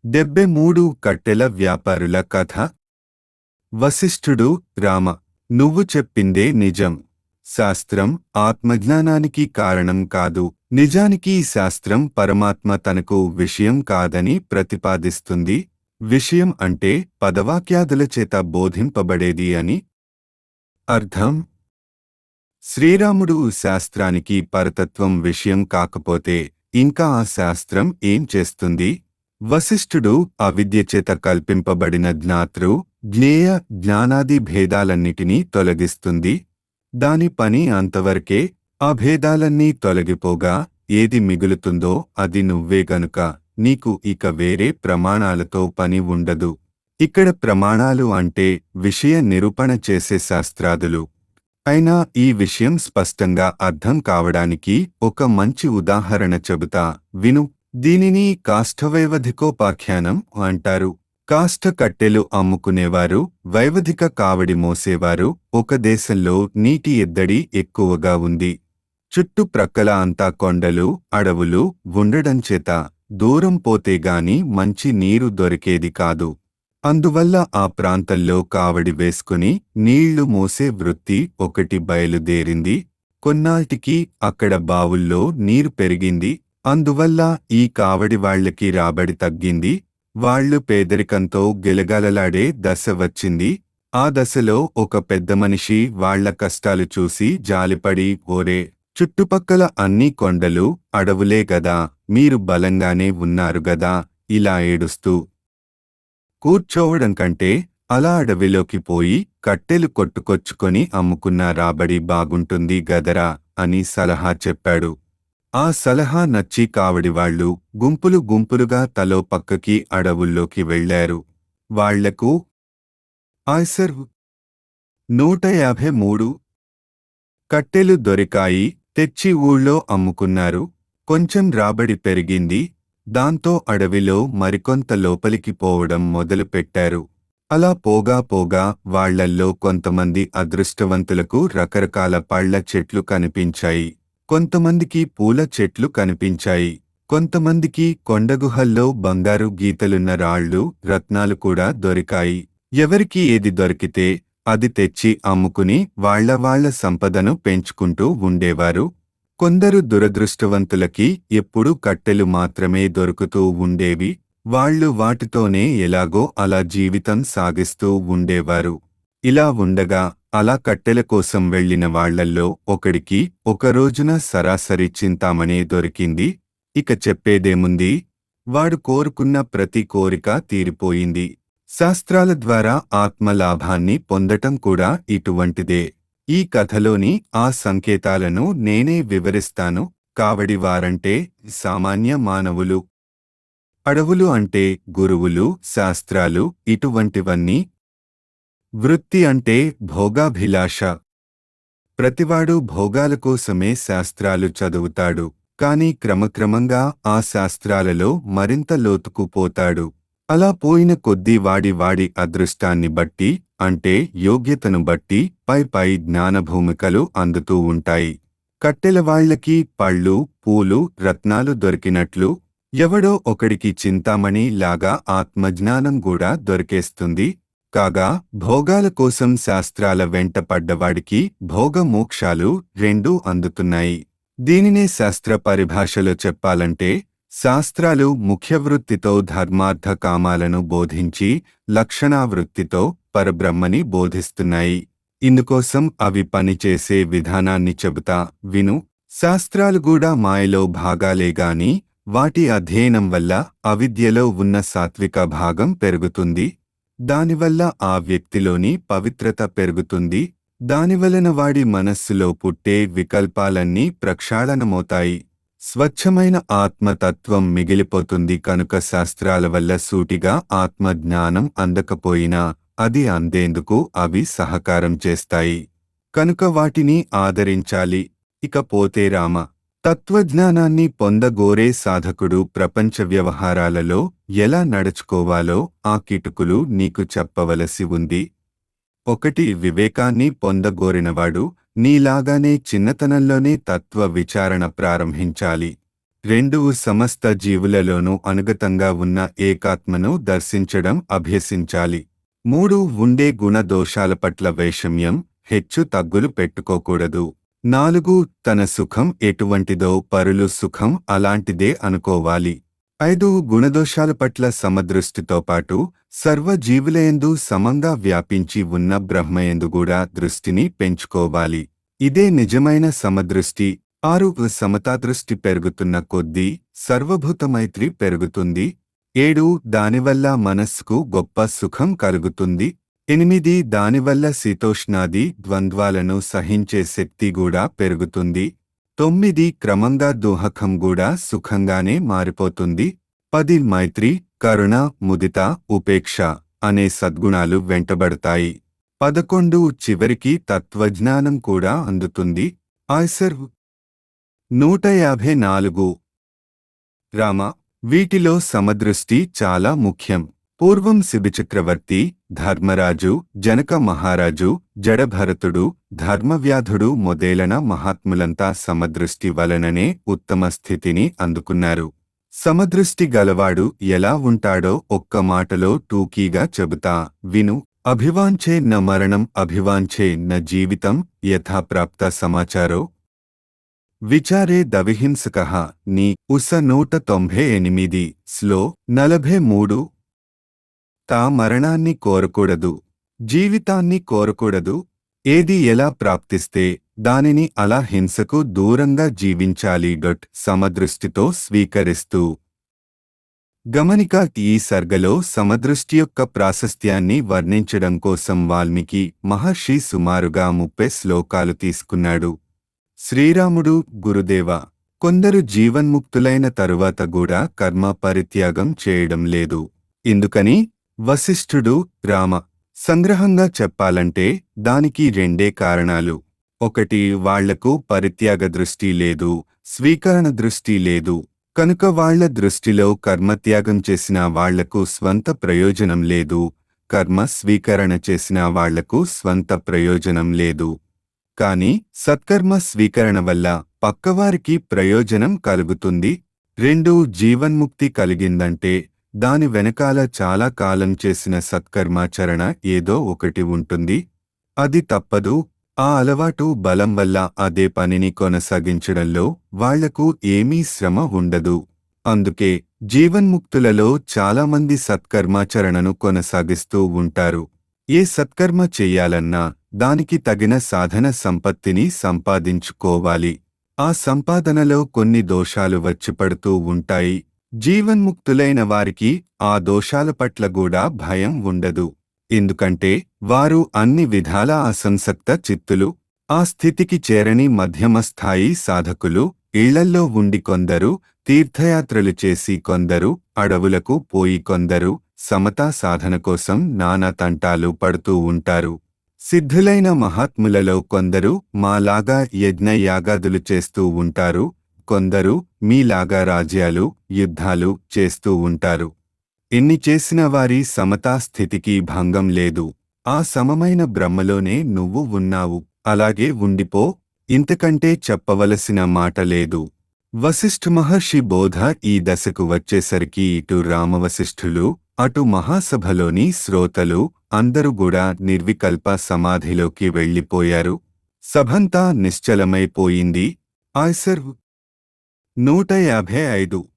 డెబ్బె మూడు కట్టెల వ్యాపారుల కథ వశిష్ఠుడు రామ నువ్వు చెప్పిందే నిజం శాస్త్రం ఆత్మజ్ఞానానికి కారణం కాదు నిజానికి ఈ శాస్త్రం పరమాత్మ తనకు విషయం కాదని ప్రతిపాదిస్తుంది విషయం అంటే పదవాక్యాదుల చేత బోధింపబడేది అని అర్థం శ్రీరాముడు శాస్త్రానికి పరతత్వం విషయం కాకపోతే ఇంకా ఆ శాస్త్రం ఏం చేస్తుంది వశిష్ఠుడు అవిద్య చేత కల్పింపబడిన జ్ఞాతృ జ్ఞేయ జ్ఞానాది భేదాలన్నిటినీ తొలగిస్తుంది దాని పని అంతవరకే ఆ భేదాలన్నీ తొలగిపోగా ఏది మిగులుతుందో అది నువ్వే గనుక నీకు ఇక వేరే ప్రమాణాలతో పని ఉండదు ఇక్కడ ప్రమాణాలు అంటే విషయ నిరూపణ చేసే శాస్త్రాదులు అయినా ఈ విషయం స్పష్టంగా అర్థం కావడానికి ఒక మంచి ఉదాహరణ చెబుతా విను దీనిని కాష్ఠవైవధికోపాఖ్యానం అంటారు కాష్ఠ కట్టెలు అమ్ముకునేవారు వైవధిక కావడి మోసేవారు ఒక దేశంలో నీటి ఎద్దడి ఎక్కువగా ఉంది చుట్టుప్రక్కల అంతా కొండలు అడవులు ఉండడంచేత దూరం పోతే గాని మంచి నీరు దొరికేది కాదు అందువల్ల ఆ ప్రాంతంలో కావడి వేసుకుని నీళ్లు మోసే వృత్తి ఒకటి బయలుదేరింది కొన్నాళ్టికి అక్కడ బావుల్లో నీరు పెరిగింది అందువల్ల ఈ కావడి వాళ్లకి రాబడి తగ్గింది వాళ్లు పేదరికంతో గిలగలలాడే దశ వచ్చింది ఆ దశలో ఒక పెద్ద మనిషి వాళ్ల కష్టాలు చూసి జాలిపడి ఓరే చుట్టుపక్కల అన్ని కొండలు అడవులే గదా మీరు బలంగానే ఉన్నారు గదా ఇలా ఏడుస్తూ కూర్చోవడం కంటే అలా అడవిలోకి పోయి కట్టెలు కొట్టుకొచ్చుకొని అమ్ముకున్న రాబడి బాగుంటుంది గదరా అని సలహా చెప్పాడు ఆ సలహా నచ్చి కావడివాళ్లు గుంపులు గుంపులుగా తలో పక్కకి అడవుల్లోకి వెళ్లారు వాళ్లకు ఆయ్సర్ నూట యాభై మూడు కట్టెలు దొరికాయి తెచ్చి ఊళ్ళో అమ్ముకున్నారు కొంచెం రాబడి పెరిగింది దాంతో అడవిలో మరికొంత లోపలికి పోవడం మొదలుపెట్టారు అలా పోగా పోగా వాళ్లల్లో కొంతమంది అదృష్టవంతులకు రకరకాల పళ్ల చెట్లు కనిపించాయి కొంతమందికి పూల చెట్లు కనిపించాయి కొంతమందికి కొండగుహల్లో బంగారు గీతలున్న రాళ్ళు రత్నాలు కూడా దొరికాయి ఎవరికి ఏది దొరికితే అది తెచ్చి అమ్ముకుని వాళ్ల వాళ్ల సంపదను పెంచుకుంటూ ఉండేవారు కొందరు దురదృష్టవంతులకి ఎప్పుడూ కట్టెలు మాత్రమే దొరుకుతూ ఉండేవి వాళ్లు వాటితోనే ఎలాగో అలా జీవితం సాగిస్తూ ఉండేవారు ఇలా ఉండగా అలా కట్టెల కోసం వెళ్లిన వాళ్లల్లో ఒకడికి ఒక రోజున సరాసరి చింతామణి దొరికింది ఇక చెప్పేదేముంది వాడు కోరుకున్న ప్రతి కోరిక తీరిపోయింది శాస్త్రాల ద్వారా ఆత్మలాభాన్ని పొందటం కూడా ఇటువంటిదే ఈ కథలోని ఆ సంకేతాలను నేనే వివరిస్తాను కావడివారంటే సామాన్య మానవులు అడవులు అంటే గురువులు శాస్త్రాలు ఇటువంటివన్నీ వృత్తి అంటే భోగాభిలాష ప్రతివాడు భోగాల కోసమే శాస్త్రాలు చదువుతాడు కాని క్రమక్రమంగా ఆ శాస్త్రాలలో మరింత లోతుకు పోతాడు అలా పోయిన కొద్దీ వాడి వాడి అదృష్టాన్ని బట్టి అంటే యోగ్యతను బట్టి పై పై జ్ఞానభూమికలు అందుతూ ఉంటాయి కట్టెల వాళ్లకి పళ్ళు పూలు రత్నాలు దొరికినట్లు ఎవడో ఒకడికి చింతామణి లాగా ఆత్మజ్ఞానం కూడా దొరికేస్తుంది కాగా భోగాల కోసం శాస్త్రాల వెంట పడ్డవాడికి భోగమోక్షాలు రెండూ అందుతున్నాయి దీనినే శాస్త్ర పరిభాషలో చెప్పాలంటే శాస్త్రాలు ముఖ్యవృత్తితో ధర్మార్థ కామాలను బోధించి లక్షణావృత్తితో పరబ్రహ్మని బోధిస్తున్నాయి ఇందుకోసం అవి పనిచేసే విధానాన్ని చెబుతా విను శాస్త్రాలు కూడా మాయలో భాగాలేగాని వాటి అధ్యయనం వల్ల అవిద్యలో ఉన్న సాత్విక భాగం పెరుగుతుంది దానివల్ల ఆ వ్యక్తిలోని పవిత్రత పెరుగుతుంది దానివలన వాడి మనస్సులో పుట్టే వికల్పాలన్నీ ప్రక్షాళనమవుతాయి స్వచ్ఛమైన ఆత్మతత్వం మిగిలిపోతుంది కనుక శాస్త్రాల వల్ల సూటిగా ఆత్మజ్ఞానం అందకపోయినా అది అందేందుకు అవి సహకారం చేస్తాయి కనుక వాటిని ఆదరించాలి ఇక పోతే రామ తత్వజ్ఞానాన్ని పొందగోరే సాధకుడు ప్రపంచ వ్యవహారాలలో ఎలా నడుచుకోవాలో ఆ కిటుకులు నీకు చెప్పవలసి ఉంది ఒకటి వివేకాన్ని పొందగోరినవాడు నీలాగానే చిన్నతనంలోనే తత్వ విచారణ ప్రారంభించాలి రెండు సమస్త జీవులలోనూ అనుగతంగా ఉన్న ఏకాత్మను దర్శించడం అభ్యసించాలి మూడు ఉండే గుణ దోషాల పట్ల వైషమ్యం హెచ్చు తగ్గులు పెట్టుకోకూడదు నాలుగు తన సుఖం ఎటువంటిదో పరులు సుఖం అలాంటిదే అనుకోవాలి ఐదు గుణదోషాల పట్ల సమదృష్టితో పాటు సర్వజీవులయందు సమంగా వ్యాపించి ఉన్న బ్రహ్మయందు కూడా దృష్టిని పెంచుకోవాలి ఇదే నిజమైన సమదృష్టి ఆరు సమతాదృష్టి పెరుగుతున్న కొద్దీ సర్వభూత మైత్రి పెరుగుతుంది ఏడు దానివల్ల మనస్సుకు గొప్ప సుఖం కలుగుతుంది ఎనిమిది దానివల్ల శీతోష్ణాది ద్వంద్వాలను సహించే శక్తి కూడా పెరుగుతుంది తొమ్మిది క్రమంగా దోహకం కూడా సుఖంగానే మారిపోతుంది పది మైత్రి కరుణ ముదిత ఉపేక్ష అనే సద్గుణాలు వెంటబడతాయి పదకొండు చివరికి తత్వజ్ఞానం కూడా అందుతుంది ఆయ్సర్ నూట యాభై నాలుగు రామ వీటిలో సమదృష్టి చాలా ముఖ్యం పూర్వం శిబిచక్రవర్తి ధర్మరాజు జనక మహారాజు జడభరతుడు ధర్మవ్యాధుడు మొదలైన మహాత్ములంతా సమదృష్టి వలననే ఉత్తమ స్థితిని అందుకున్నారు సమదృష్టి గలవాడు ఎలా ఉంటాడో ఒక్క మాటలో టూకీగా చెబుతా విను అభివాంఛే న మరణం అభివాంఛే న జీవితం యథాప్రాప్త సమాచారో విచారే దవిహింసక నీ ఉస నూట తొంభై ఎనిమిది స్లో నలభై మూడు తా మరణాన్ని కోరకూడదు జీవితాన్ని కోరకూడదు ఏది ఎలా ప్రాప్తిస్తే దానిని అలా హింసకు దూరంగా జీవించాలి డొట్ సమదృష్టితో స్వీకరిస్తూ గమనిక ఈ సర్గలో సమదృష్టి యొక్క ప్రాశస్త్యాన్ని వర్ణించడం కోసం వాల్మీకి మహర్షి సుమారుగా ముప్పై శ్లోకాలు తీసుకున్నాడు శ్రీరాముడు గురుదేవ కొందరు జీవన్ముక్తులైన తరువాత కూడా కర్మ పరిత్యాగం చేయడం లేదు ఇందుకని వశిష్ఠుడు రామ సంగ్రహంగా చెప్పాలంటే దానికి రెండే కారణాలు ఒకటి వాళ్లకు పరిత్యాగ దృష్టి లేదు స్వీకరణ దృష్టి లేదు కనుక వాళ్ల దృష్టిలో కర్మత్యాగం చేసిన వాళ్లకు స్వంత ప్రయోజనం లేదు కర్మ స్వీకరణ చేసిన వాళ్లకు స్వంత ప్రయోజనం లేదు కాని సత్కర్మ స్వీకరణ వల్ల పక్కవారికి ప్రయోజనం కలుగుతుంది రెండు జీవన్ముక్తి కలిగిందంటే దాని వెనకాల చాలా కాలం చేసిన సత్కర్మాచరణ ఏదో ఒకటి ఉంటుంది అది తప్పదు ఆ అలవాటు బలం వల్ల అదే పనిని కొనసాగించడంలో వాళ్లకు ఏమీ శ్రమ ఉండదు అందుకే జీవన్ముక్తులలో చాలామంది సత్కర్మాచరణను కొనసాగిస్తూ ఉంటారు ఏ సత్కర్మ చెయ్యాలన్నా దానికి తగిన సాధన సంపత్తిని సంపాదించుకోవాలి ఆ సంపాదనలో కొన్ని దోషాలు వచ్చిపడుతూ ఉంటాయి జీవన్ముక్తులైన వారికి ఆ దోషాల పట్ల కూడా భయం ఉండదు ఎందుకంటే వారు అన్ని విధాల అసంసక్త చిత్తులు ఆ స్థితికి చేరని మధ్యమస్థాయి సాధకులు ఇళ్లల్లో ఉండి కొందరు తీర్థయాత్రలు చేసి కొందరు అడవులకు పోయి కొందరు సమతా సాధన కోసం నానా తంటాలు పడుతూ ఉంటారు సిద్ధులైన మహాత్ములలో కొందరు మాలాగా యజ్ఞ యాగాదులు చేస్తూ ఉంటారు కొందరు మీలాగా రాజ్యాలు యుద్ధాలు చేస్తూ ఉంటారు ఎన్ని చేసిన వారి సమతా స్థితికి భంగం లేదు ఆ సమమైన బ్రహ్మలోనే నువ్వు ఉన్నావు అలాగే ఉండిపో ఇంతకంటే చెప్పవలసిన మాట లేదు వశిష్ఠ మహర్షి బోధ ఈ దశకు వచ్చేసరికి ఇటు రామవశిష్ఠులు అటు మహాసభలోని శ్రోతలు అందరూ కూడా నిర్వికల్ప సమాధిలోకి వెళ్ళిపోయారు సభంతా నిశ్చలమైపోయింది ఆయ్సర్ నూట యాభై ఐదు